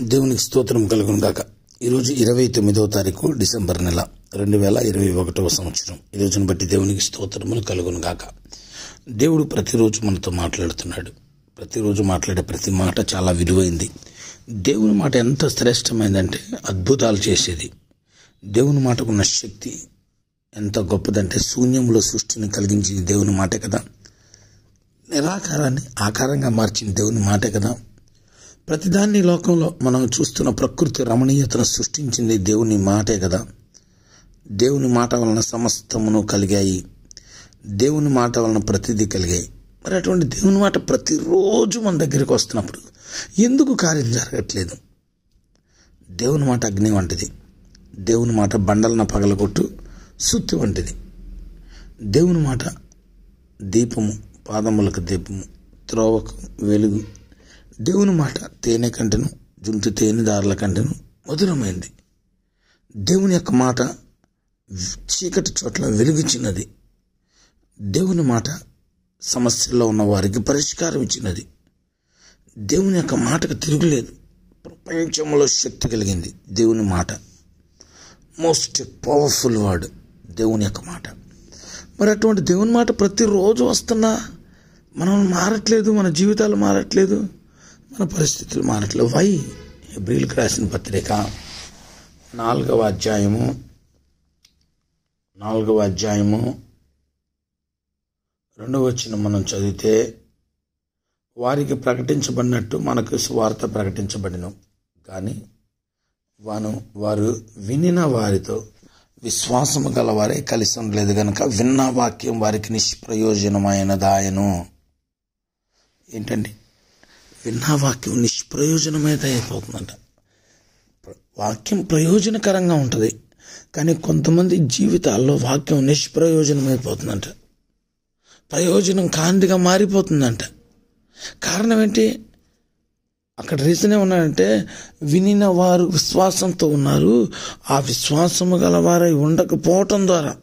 దేవునికి స్తోత్రం కలుగును గాక ఈరోజు ఇరవై తొమ్మిదవ తారీఖు డిసెంబర్ నెల రెండు వేల ఇరవై ఒకటవ సంవత్సరం ఈ రోజును బట్టి దేవునికి స్తోత్రములు కలుగును గాక దేవుడు ప్రతిరోజు మనతో మాట్లాడుతున్నాడు ప్రతిరోజు మాట్లాడే ప్రతి మాట చాలా విలువైంది దేవుని మాట ఎంత శ్రేష్టమైందంటే అద్భుతాలు చేసేది దేవుని మాటకున్న శక్తి ఎంత గొప్పదంటే శూన్యంలో సృష్టిని కలిగించింది దేవుని మాటే కదా నిరాకారాన్ని ఆకారంగా మార్చిన దేవుని మాటే కదా ప్రతిదాన్ని లోకంలో మనం చూస్తున్న ప్రకృతి రమణీయతను సృష్టించింది దేవుని మాటే కదా దేవుని మాట వలన సమస్తమును కలిగాయి దేవుని మాట వలన ప్రతిదీ కలిగాయి మరి అటువంటి దేవుని మాట ప్రతిరోజు మన దగ్గరికి వస్తున్నప్పుడు ఎందుకు కార్యం జరగట్లేదు దేవుని మాట అగ్ని వంటిది దేవుని మాట బండలన పగలగొట్టు సుత్తి వంటిది దేవుని మాట దీపము పాదములకు దీపము త్రోవకు వెలుగు దేవుని మాట తేనె కంటెను జుంటు తేనె దారుల కంటెను మధురమైంది దేవుని యొక్క మాట చీకటి చోట్ల వెలుగుచ్చినది దేవుని మాట సమస్యల్లో ఉన్న వారికి పరిష్కారం ఇచ్చినది దేవుని యొక్క మాటకు తిరుగులేదు ప్రపంచంలో శక్తి కలిగింది దేవుని మాట మోస్ట్ పవర్ఫుల్ వర్డ్ దేవుని యొక్క మాట మరి అటువంటి దేవుని మాట ప్రతిరోజు వస్తున్నా మనం మారట్లేదు మన జీవితాలు మారట్లేదు మన పరిస్థితులు మారట్లేదు వై ఎబ్రిల్కి రాసిన పత్రిక నాలుగవ అధ్యాయము నాలుగవ అధ్యాయము రెండవ వచ్చిన మనం చదివితే వారికి ప్రకటించబడినట్టు మనకు సువార్త ప్రకటించబడిన కానీ వాను వారు వినిన వారితో విశ్వాసము గలవారే కలిసి ఉండలేదు గనక విన్న వాక్యం వారికి నిష్ప్రయోజనమైనదాయను ఏంటండి విన్న వాక్యం నిష్ప్రయోజనమైనది అయిపోతుందంట వాక్యం ప్రయోజనకరంగా ఉంటుంది కానీ కొంతమంది జీవితాల్లో వాక్యం నిష్ప్రయోజనమైపోతుందంట ప్రయోజనం కాంతిగా మారిపోతుందంట కారణం ఏంటి అక్కడ రీజన్ ఏమన్నాడంటే వినిన వారు విశ్వాసంతో ఉన్నారు ఆ విశ్వాసము గల వారై ఉండకపోవటం ద్వారా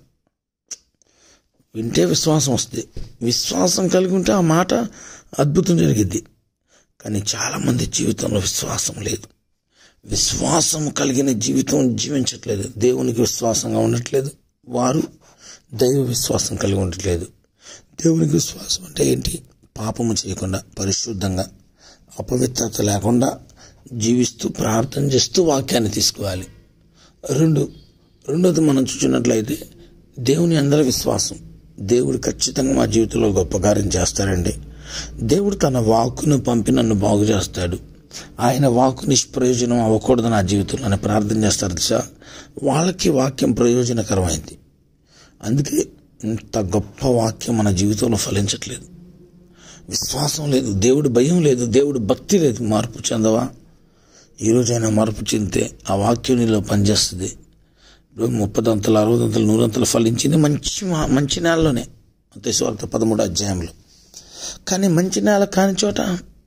వింటే విశ్వాసం వస్తుంది విశ్వాసం కలిగి ఉంటే ఆ మాట అద్భుతం జరిగిద్ది కానీ చాలామంది జీవితంలో విశ్వాసం లేదు విశ్వాసం కలిగిన జీవితం జీవించట్లేదు దేవునికి విశ్వాసంగా ఉండట్లేదు వారు దైవ విశ్వాసం కలిగి ఉండట్లేదు దేవునికి విశ్వాసం అంటే ఏంటి పాపము చేయకుండా పరిశుద్ధంగా అపవిత్రత లేకుండా జీవిస్తూ ప్రార్థన చేస్తూ వాక్యాన్ని తీసుకోవాలి రెండు రెండోది మనం చూసినట్లయితే దేవుని అందరి విశ్వాసం దేవుడు ఖచ్చితంగా మా జీవితంలో గొప్ప కార్యం చేస్తారండి దేవుడు తన వాక్కును పంపి నన్ను బాగు చేస్తాడు ఆయన వాక్కు నిష్ప్రయోజనం అవ్వకూడదు నా జీవితంలో అని ప్రార్థన చేస్తారు దిశ వాళ్ళకి వాక్యం ప్రయోజనకరమైంది అందుకే ఇంత గొప్ప వాక్యం మన జీవితంలో ఫలించట్లేదు విశ్వాసం లేదు దేవుడు భయం లేదు దేవుడు భక్తి లేదు మార్పు చెందవా ఈరోజైనా మార్పు చెందితే ఆ వాక్యం నీలో పనిచేస్తుంది ఇప్పుడు ముప్పదంతలు అరవదంతలు నూరంతలు ఫలించింది మంచి మంచి నేలలోనే అంతేశ్వార్త పదమూడు అధ్యాయంలో కానీ మంచి నేల కాని చోట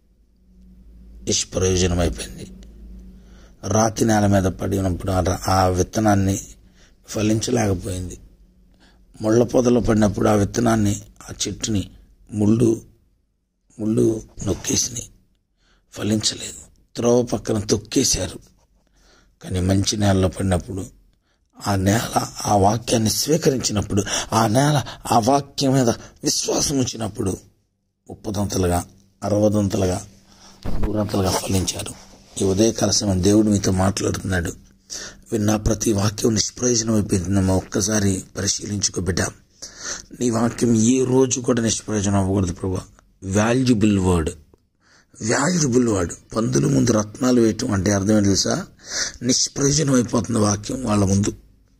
నిష్ప్రయోజనం అయిపోయింది రాతి నేల మీద పడినప్పుడు ఆ విత్తనాన్ని ఫలించలేకపోయింది ముళ్ళ పొదలో పడినప్పుడు ఆ విత్తనాన్ని ఆ చెట్టుని ముళ్ళు ముళ్ళు నొక్కేసినాయి ఫలించలేదు త్రోవ పక్కన తొక్కేశారు కానీ మంచి నేలలో పడినప్పుడు ఆ నేల ఆ వాక్యాన్ని స్వీకరించినప్పుడు ఆ నేల ఆ వాక్యం మీద విశ్వాసం ఉంచినప్పుడు ముప్పదంతలుగా అరవదంతలుగా నూరంతలుగా ఫలించారు ఈ ఉదయకాల సమయం దేవుడు మీతో మాట్లాడుతున్నాడు విన్న ప్రతి వాక్యం నిష్ప్రయోజనం అయిపోయిందమ్మా ఒక్కసారి పరిశీలించుకో బిడ్డ నీ వాక్యం ఏ రోజు కూడా నిష్ప్రయోజనం అవ్వకూడదు ప్రభు వాల్యుబుల్ వర్డ్ వాల్యుబుల్ వర్డ్ పందుల ముందు రత్నాలు వేయటం అంటే అర్థం ఏంటి తెలుసా నిష్ప్రయోజనం అయిపోతుంది వాక్యం వాళ్ళ ముందు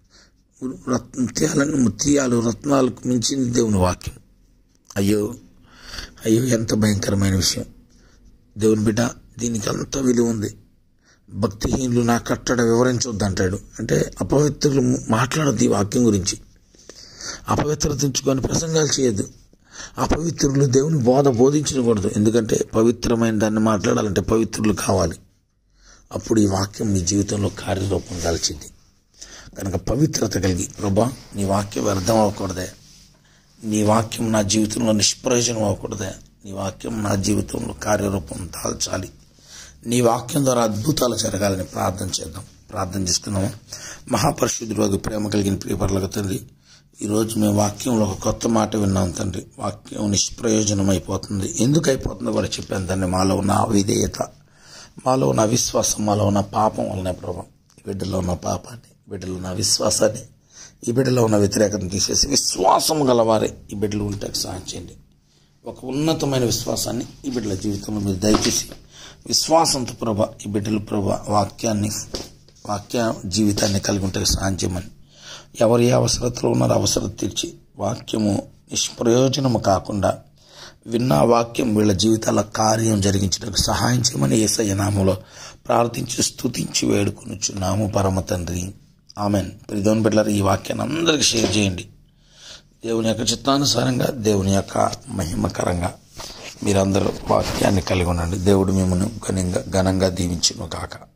ముత్యాలను ముత్యాలు రత్నాలకు మించింది దేవుని వాక్యం అయ్యో అయ్యో ఎంత భయంకరమైన విషయం దేవుని బిడ్డ దీనికి అంత విలువ ఉంది భక్తిహీనులు నా కట్టడ వివరించొద్దంటాడు అంటే అపవిత్రులు మాట్లాడద్దు ఈ వాక్యం గురించి అపవిత్రత ఉంచుకొని ప్రసంగాలు చేయొద్దు అపవిత్రులు దేవుని బోధ బోధించకూడదు ఎందుకంటే పవిత్రమైన దాన్ని మాట్లాడాలంటే పవిత్రులు కావాలి అప్పుడు ఈ వాక్యం మీ జీవితంలో కార్యరూపం దాల్చింది కనుక పవిత్రత కలిగి ప్రభా నీ వాక్యం వ్యర్థం అవ్వకూడదే నీ వాక్యం నా జీవితంలో నిష్ప్రయోజనం అవ్వకూడదే నీ వాక్యం నా జీవితంలో కార్యరూపం దాల్చాలి నీ వాక్యం ద్వారా అద్భుతాలు జరగాలని ప్రార్థన చేద్దాం ప్రార్థన చేసుకుందాము మహాపరిశుద్ధుడు ప్రేమ కలిగిన ప్రియపరలకు తండ్రి ఈరోజు మేము వాక్యంలో ఒక కొత్త మాట విన్నాం తండ్రి వాక్యం నిష్ప్రయోజనం అయిపోతుంది ఎందుకు అయిపోతుందో కూడా చెప్పాను తండ్రి మాలో ఉన్న అవిధేయత మాలో ఉన్న అవిశ్వాసం మాలో ఉన్న పాపం వలనే ప్రభావం ఈ బిడ్డలో ఉన్న పాపాన్ని ఈ బిడ్డలో ఉన్న విశ్వాసాన్ని ఈ బిడ్డలో ఉన్న వ్యతిరేకతను తీసేసి విశ్వాసం గలవారే ఈ బిడ్డలు ఉంటే సహాయం చేయండి ఒక ఉన్నతమైన విశ్వాసాన్ని ఈ బిడ్డల జీవితంలో మీరు దయచేసి విశ్వాసంతో ప్రభ ఈ బిడ్డలు ప్రభ వాక్యాన్ని వాక్య జీవితాన్ని కలిగి ఉంటే సహాయం చేయమని ఎవరి ఏ అవసరతలో ఉన్నారో అవసరం తీర్చి వాక్యము నిష్ప్రయోజనము కాకుండా విన్న వాక్యం వీళ్ళ జీవితాల కార్యం జరిగించడానికి సహాయం చేయమని ఏసయ్య నామంలో ప్రార్థించి స్తుతించి వేడుకొనుచున్నాము పరమ తండ్రి ఆమెన్ ప్రిదోన్ బిడ్డలారు ఈ వాక్యాన్ని అందరికీ షేర్ చేయండి దేవుని యొక్క చిత్తానుసారంగా దేవుని యొక్క మహిమకరంగా మీరందరూ వాక్యాన్ని కలిగి ఉండండి దేవుడు మిమ్మల్ని ఘనంగా ఘనంగా దీవించును కాక